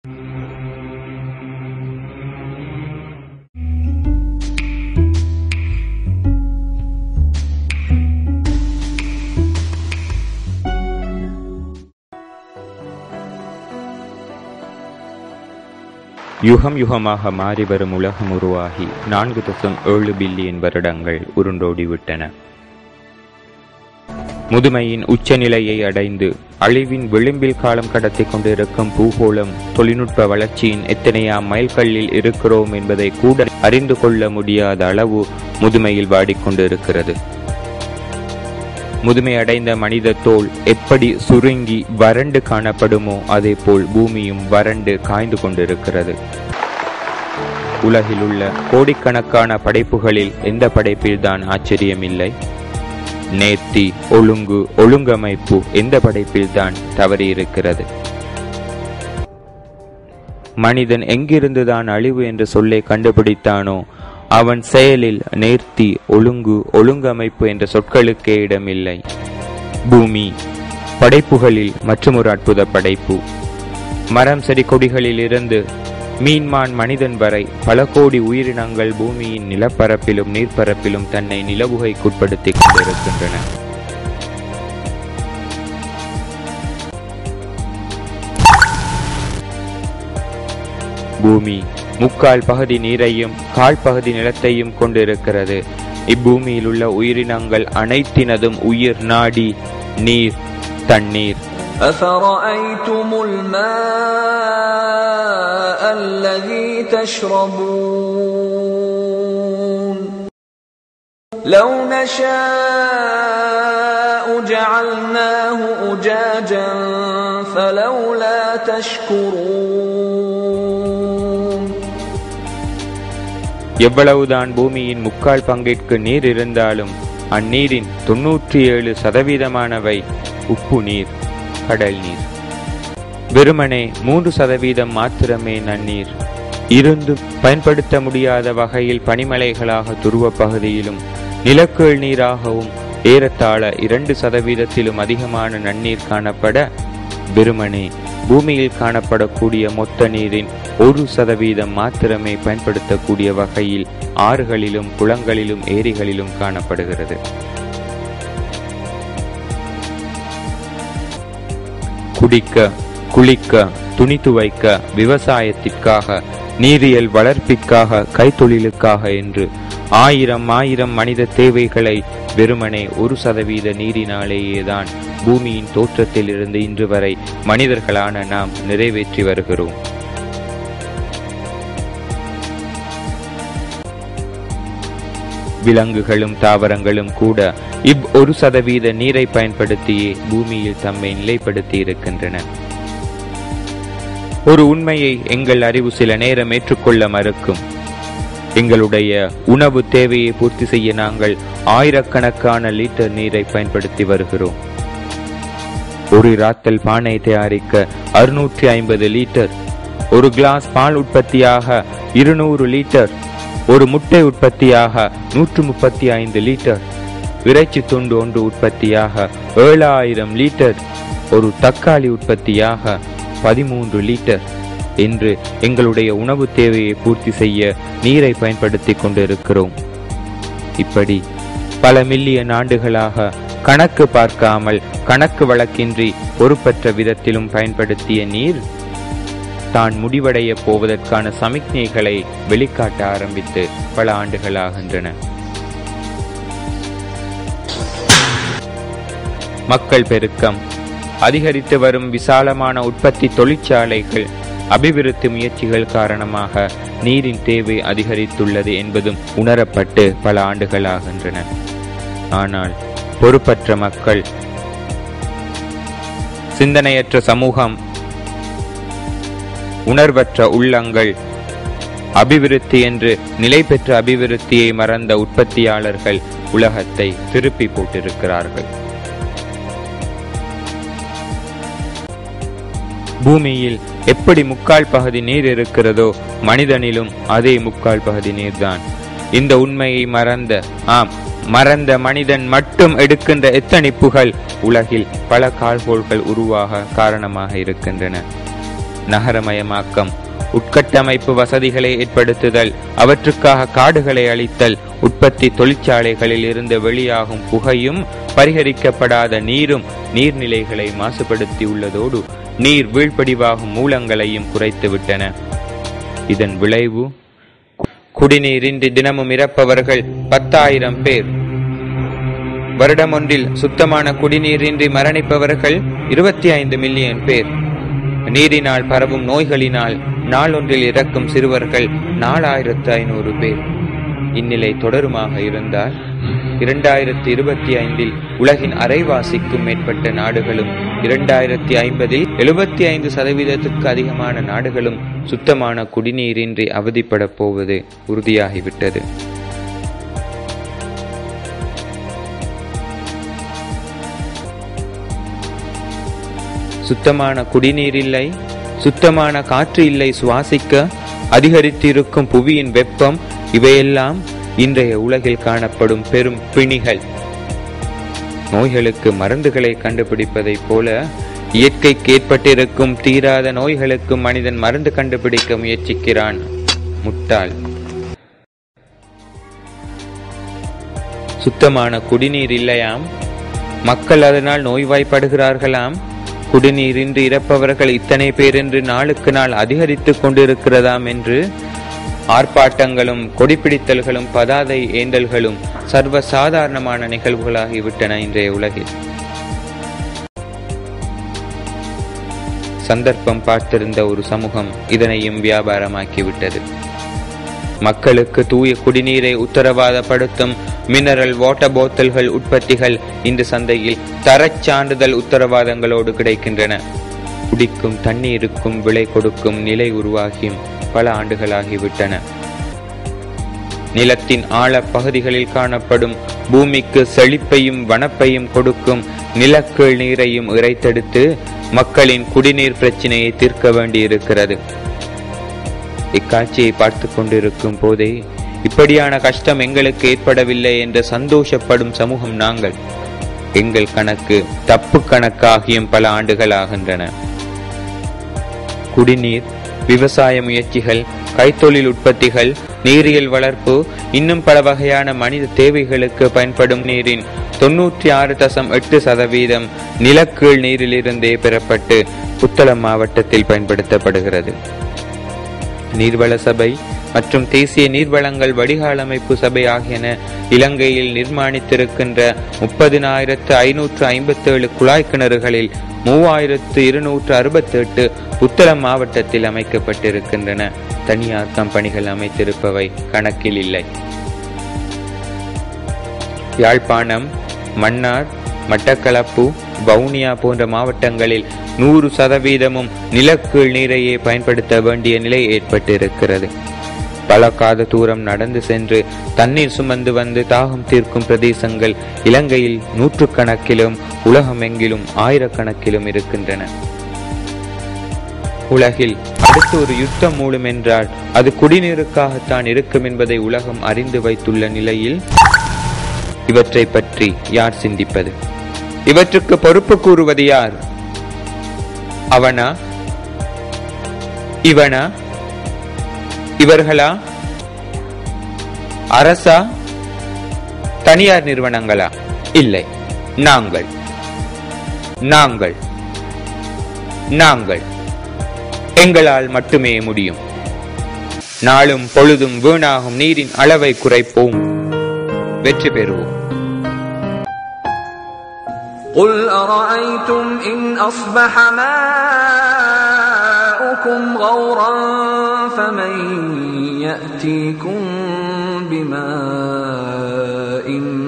யுகம் யுகமாக மாறி வரும் உலகம் உருவாகி நான்கு தசம் ஏழு பில்லியன் வருடங்கள் உருண்டோடிவிட்டன முதுமையின் உச்சநிலையை அடைந்து அழிவின் விளிம்பில் காலம் கடத்திக் கொண்டிருக்கும் பூகோளம் தொழில்நுட்ப வளர்ச்சியின் எத்தனையாம் மைல்கல்லில் இருக்கிறோம் என்பதை கூட அறிந்து கொள்ள முடியாத அளவு முதுமையில் வாடிக்கொண்டிருக்கிறது முதுமை அடைந்த மனித தோல் எப்படி சுருங்கி வறண்டு காணப்படுமோ அதேபோல் பூமியும் வறண்டு காய்ந்து கொண்டிருக்கிறது உலகில் உள்ள கோடிக்கணக்கான படைப்புகளில் எந்த படைப்பில்தான் ஆச்சரியமில்லை நேர்த்தி ஒழுங்கு ஒழுங்கமைப்பு எந்த படைப்பில்தான் தவறியிருக்கிறது மனிதன் எங்கிருந்துதான் அழிவு என்ற சொல்லை கண்டுபிடித்தானோ அவன் செயலில் நேர்த்தி ஒழுங்கு ஒழுங்கமைப்பு என்ற சொற்களுக்கே இடமில்லை பூமி படைப்புகளில் மற்றொரு அற்புத படைப்பு மரம் செடி கொடிகளில் இருந்து மீன்மான் மனிதன் வரை பல கோடி உயிரினங்கள் பூமியின் நிலப்பரப்பிலும் நீர்ப்பரப்பிலும் தன்னை நிலவுகைக்குட்படுத்திக் கொண்டிருக்கின்றன பூமி முக்கால் பகுதி நீரையும் கால் பகுதி நிலத்தையும் கொண்டிருக்கிறது இப்பூமியில் உள்ள உயிரினங்கள் அனைத்தினதும் உயிர் நாடி நீர் தண்ணீர் أفرأيتم الماء الذي تشربون لو نشاء جعلناه أجاجا فلولا تشكرون எவ்வளவுதான் பூமியின் முக்கால் பங்கிற்கு நீர் இருந்தாலும் அந்நீரின் தொன்னூற்றி ஏழு சதவீதமானவை உப்பு நீர் கடல் நீர் வெறுமனே மூன்று சதவீதம் மாத்திரமே நன்னீர் இருந்தும் பயன்படுத்த முடியாத வகையில் பனிமலைகளாக துருவ பகுதியிலும் நிலக்கீழ் நீராகவும் ஏறத்தாழ இரண்டு சதவீதத்திலும் அதிகமான நன்னீர் காணப்பட வெறுமனே பூமியில் காணப்படக்கூடிய மொத்த நீரின் ஒரு சதவீதம் மாத்திரமே பயன்படுத்தக்கூடிய வகையில் ஆறுகளிலும் குளங்களிலும் ஏரிகளிலும் காணப்படுகிறது குடிக்க குளிக்க துணி துவைக்க விவசாயத்திற்காக நீரியல் வளர்ப்பிற்காக கைத்தொழிலுக்காக என்று ஆயிரம் ஆயிரம் மனித தேவைகளை வெறுமனே ஒரு சதவீத நீரினாலேயேதான் பூமியின் தோற்றத்தில் இருந்து இன்று வரை மனிதர்களான நாம் நிறைவேற்றி வருகிறோம் விலங்குகளும் தாவரங்களும் கூட இவ் ஒரு சதவீத நீரை பயன்படுத்தியே பூமியில் தம்மை நிலைப்படுத்தி இருக்கின்றன ஒரு உண்மையை எங்கள் அறிவு சில நேரம் ஏற்றுக்கொள்ள மறுக்கும் எங்களுடைய உணவு தேவையை பூர்த்தி செய்ய நாங்கள் ஆயிரக்கணக்கான லிட்டர் நீரை பயன்படுத்தி வருகிறோம் ஒரு ராத்தல் பானை தயாரிக்க அறுநூற்றி ஐம்பது லிட்டர் ஒரு கிளாஸ் பால் உற்பத்தியாக இருநூறு லிட்டர் ஒரு முட்டை உற்பத்தியாக நூற்று முப்பத்தி ஐந்து லிட்டர் இறைச்சி துண்டு ஒன்று உற்பத்தியாக ஏழாயிரம் லிட்டர் ஒரு தக்காளி உற்பத்தியாக பதிமூன்று லிட்டர் என்று எங்களுடைய உணவு தேவையை பூர்த்தி செய்ய நீரை பயன்படுத்தி கொண்டிருக்கிறோம் இப்படி பல மில்லியன் ஆண்டுகளாக கணக்கு பார்க்காமல் கணக்கு வழக்கின்றி பொறுப்பற்ற விதத்திலும் பயன்படுத்திய நீர் தான் முடிவடைய போவதற்கான சமிக்ஞைகளை வெளிக்காட்ட ஆரம்பித்து பல ஆண்டுகளாகின்றன மக்கள் பெருக்கம் அதிகரித்து வரும் விசாலமான உற்பத்தி தொழிற்சாலைகள் அபிவிருத்தி முயற்சிகள் காரணமாக நீரின் தேவை அதிகரித்துள்ளது என்பதும் உணரப்பட்டு பல ஆண்டுகளாகின்றன ஆனால் பொறுப்பற்ற மக்கள் சிந்தனையற்ற சமூகம் உணர்வற்ற உள்ளங்கள் அபிவிருத்தி என்று நிலை பெற்ற அபிவிருத்தியை மறந்த உற்பத்தியாளர்கள் உலகத்தை திருப்பி போட்டிருக்கிறார்கள் பூமியில் எப்படி முக்கால் பகுதி நீர் இருக்கிறதோ மனிதனிலும் அதே முக்கால் பகுதி நீர்தான் இந்த உண்மையை மறந்த ஆம் மறந்த மனிதன் மட்டும் எடுக்கின்ற எத்தனிப்புகள் உலகில் பல கால்கோள்கள் உருவாக காரணமாக இருக்கின்றன நகரமயமாக்கம் உட்கட்டமைப்பு வசதிகளை ஏற்படுத்துதல் அவற்றுக்காக காடுகளை அழித்தல் உற்பத்தி தொழிற்சாலைகளில் இருந்து வெளியாகும் புகையும் பரிகரிக்கப்படாத நீரும் நீர்நிலைகளை மாசுபடுத்தி உள்ளதோடு நீர் வீழ்படிவாகும் மூலங்களையும் குறைத்துவிட்டன இதன் விளைவு குடிநீரின்றி தினமும் இறப்பவர்கள் பத்தாயிரம் பேர் வருடமொன்றில் சுத்தமான குடிநீரின்றி மரணிப்பவர்கள் இருபத்தி ஐந்து மில்லியன் பேர் நீரினால் பரவும் நோய்களினால் நாளொன்றில் இறக்கும் சிறுவர்கள் நாலாயிரத்து ஐநூறு பேர் இந்நிலை தொடருமாக இருந்தால் இரண்டாயிரத்தி இருபத்தி ஐந்தில் உலகின் அரைவாசிக்கும் மேற்பட்ட நாடுகளும் இரண்டாயிரத்தி ஐம்பதில் எழுபத்தி ஐந்து சதவீதத்துக்கு அதிகமான நாடுகளும் சுத்தமான குடிநீரின்றி அவதிப்படப் போவது உறுதியாகிவிட்டது சுத்தமான குடிநீர் இல்லை சுத்தமான காற்று இல்லை சுவாசிக்க அதிகரித்திருக்கும் புவியின் வெப்பம் இவையெல்லாம் இன்றைய உலகில் காணப்படும் பெரும் பிணிகள் நோய்களுக்கு மருந்துகளை கண்டுபிடிப்பதைப் போல இயற்கைக்கு ஏற்பட்டிருக்கும் தீராத நோய்களுக்கு மனிதன் மருந்து கண்டுபிடிக்க முயற்சிக்கிறான் முட்டாள் சுத்தமான குடிநீர் இல்லையாம் மக்கள் அதனால் நோய்வாய்ப்படுகிறார்களாம் குடிநீரின்றி இறப்பவர்கள் இத்தனை பேர் என்று நாளுக்கு நாள் அதிகரித்துக் கொண்டிருக்கிறதாம் என்று ஆர்ப்பாட்டங்களும் கொடிப்பிடித்தல்களும் பதாதை ஏந்தல்களும் சர்வ சாதாரணமான நிகழ்வுகளாகிவிட்டன இன்றைய உலகில் சந்தர்ப்பம் பார்த்திருந்த ஒரு சமூகம் இதனையும் வியாபாரமாக்கிவிட்டது மக்களுக்கு தூய குடிநீரை உத்தரவாதப்படுத்தும் மினரல் வாட்டர் போத்தல்கள் உற்பத்திகள் இன்று சந்தையில் தரச் சான்றிதழ் உத்தரவாதங்களோடு கிடைக்கின்றன குடிக்கும் தண்ணீருக்கும் விலை கொடுக்கும் நிலை உருவாகியும் பல ஆண்டுகளாகிவிட்டன நிலத்தின் ஆழ பகுதிகளில் காணப்படும் பூமிக்கு செழிப்பையும் வனப்பையும் கொடுக்கும் நிலக்கீழ் நீரையும் இறைத்தெடுத்து மக்களின் குடிநீர் பிரச்சினையை தீர்க்க வேண்டியிருக்கிறது இக்காட்சியை பார்த்து கொண்டிருக்கும் போதே இப்படியான கஷ்டம் எங்களுக்கு ஏற்படவில்லை என்று சந்தோஷப்படும் சமூகம் நாங்கள் எங்கள் கணக்கு தப்பு கணக்காகியும் பல ஆண்டுகள் ஆகின்றன குடிநீர் விவசாய முயற்சிகள் கைத்தொழில் உற்பத்திகள் நீரியல் வளர்ப்பு இன்னும் பல வகையான மனித தேவைகளுக்கு பயன்படும் நீரின் தொன்னூற்றி ஆறு தசம் எட்டு சதவீதம் நிலக்கீழ் நீரிலிருந்தே பெறப்பட்டு புத்தளம் மாவட்டத்தில் பயன்படுத்தப்படுகிறது நீர்வள சபை மற்றும் தேசிய நீர்வளங்கள் வடிகால் அமைப்பு சபை ஆகியன இலங்கையில் நிர்மாணித்திருக்கின்ற முப்பதினாயிரத்து ஐநூற்று ஐம்பத்தி ஏழு குழாய் கிணறுகளில் மூவாயிரத்து இருநூற்று அறுபத்தி எட்டு புத்தளம் மாவட்டத்தில் அமைக்கப்பட்டிருக்கின்றன தனியார் கம்பெனிகள் அமைத்திருப்பவை கணக்கில் இல்லை யாழ்ப்பாணம் மன்னார் மட்டக்களப்பு வவுனியா போன்ற மாவட்டங்களில் நூறு சதவீதமும் நிலக்கீழ் நீரையே பயன்படுத்த வேண்டிய நிலை ஏற்பட்டிருக்கிறது பல காத தூரம் நடந்து சென்று தண்ணீர் சுமந்து வந்து தாகம் தீர்க்கும் பிரதேசங்கள் இலங்கையில் நூற்றுக்கணக்கிலும் உலகமெங்கிலும் ஆயிரக்கணக்கிலும் இருக்கின்றன உலகில் அடுத்து ஒரு யுத்தம் மூலம் என்றால் அது குடிநீருக்காகத்தான் இருக்கும் என்பதை உலகம் அறிந்து வைத்துள்ள நிலையில் இவற்றை பற்றி யார் சிந்திப்பது இவற்றுக்கு பொறுப்பு கூறுவது யார் அவனா இவனா இவர்களா அரசா தனியார் நிறுவனங்களா இல்லை நாங்கள் நாங்கள் நாங்கள் எங்களால் மட்டுமே முடியும் நாளும் பொழுதும் வீணாகும் நீரின் அளவை குறைப்போம் வெற்றி பெறுவோம் قل أرأيتم إن أصبح ماؤكم غورا فمن يأتيكم بماء